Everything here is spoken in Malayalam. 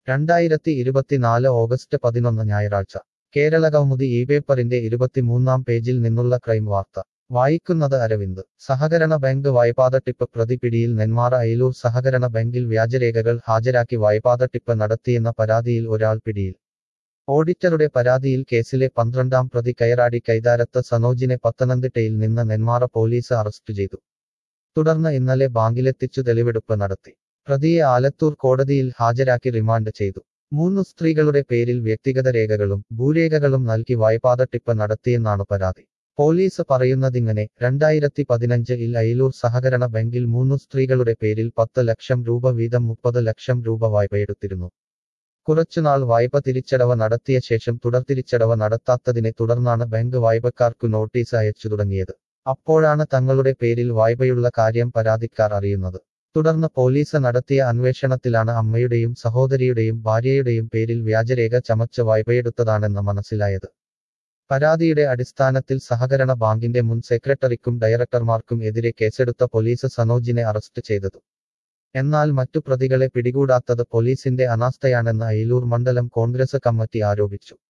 രണ്ടായിരത്തി ഇരുപത്തിനാല് ഓഗസ്റ്റ് പതിനൊന്ന് ഞായറാഴ്ച കേരളകൗമുദി ഈ പേപ്പറിന്റെ ഇരുപത്തിമൂന്നാം പേജിൽ നിന്നുള്ള ക്രൈം വാർത്ത വായിക്കുന്നത് അരവിന്ദ് സഹകരണ ബാങ്ക് വായ്പാതട്ടിപ്പ് പ്രതി പിടിയിൽ നെന്മാറ അയിലൂർ സഹകരണ ബാങ്കിൽ വ്യാജരേഖകൾ ഹാജരാക്കി വായ്പാതട്ടിപ്പ് നടത്തിയെന്ന പരാതിയിൽ ഒരാൾ പിടിയിൽ ഓഡിറ്ററുടെ പരാതിയിൽ കേസിലെ പന്ത്രണ്ടാം പ്രതി കയറാടി കൈതാരത്ത് സനോജിനെ പത്തനംതിട്ടയിൽ നിന്ന് നെന്മാറ പോലീസ് അറസ്റ്റ് ചെയ്തു തുടർന്ന് ഇന്നലെ ബാങ്കിലെത്തിച്ചു തെളിവെടുപ്പ് നടത്തി പ്രതിയെ ആലത്തൂർ കോടതിയിൽ ഹാജരാക്കി റിമാൻഡ് ചെയ്തു മൂന്ന് സ്ത്രീകളുടെ പേരിൽ വ്യക്തിഗത രേഖകളും ഭൂരേഖകളും നൽകി വായ്പാതട്ടിപ്പ് നടത്തിയെന്നാണ് പരാതി പോലീസ് പറയുന്നതിങ്ങനെ രണ്ടായിരത്തി പതിനഞ്ച് ഇൽ അയിലൂർ സഹകരണ ബാങ്കിൽ മൂന്ന് സ്ത്രീകളുടെ പേരിൽ പത്ത് ലക്ഷം രൂപ വീതം മുപ്പത് ലക്ഷം രൂപ വായ്പയെടുത്തിരുന്നു കുറച്ചുനാൾ വായ്പ തിരിച്ചടവ് നടത്തിയ ശേഷം തുടർതിരിച്ചടവ് നടത്താത്തതിനെ തുടർന്നാണ് ബാങ്ക് വായ്പക്കാർക്കു നോട്ടീസ് അയച്ചു തുടങ്ങിയത് അപ്പോഴാണ് തങ്ങളുടെ പേരിൽ വായ്പയുള്ള കാര്യം പരാതിക്കാർ അറിയുന്നത് തുടർന്ന് പോലീസ് നടത്തിയ അന്വേഷണത്തിലാണ് അമ്മയുടെയും സഹോദരിയുടെയും ഭാര്യയുടെയും പേരിൽ വ്യാജരേഖ ചമച്ച് വായ്പയെടുത്തതാണെന്ന് മനസ്സിലായത് പരാതിയുടെ അടിസ്ഥാനത്തിൽ സഹകരണ ബാങ്കിന്റെ മുൻ സെക്രട്ടറിക്കും ഡയറക്ടർമാർക്കും എതിരെ കേസെടുത്ത പോലീസ് സനോജിനെ അറസ്റ്റ് ചെയ്തത് എന്നാൽ മറ്റു പ്രതികളെ പിടികൂടാത്തത് പോലീസിന്റെ അനാസ്ഥയാണെന്ന് അയിലൂർ മണ്ഡലം കോൺഗ്രസ് കമ്മിറ്റി ആരോപിച്ചു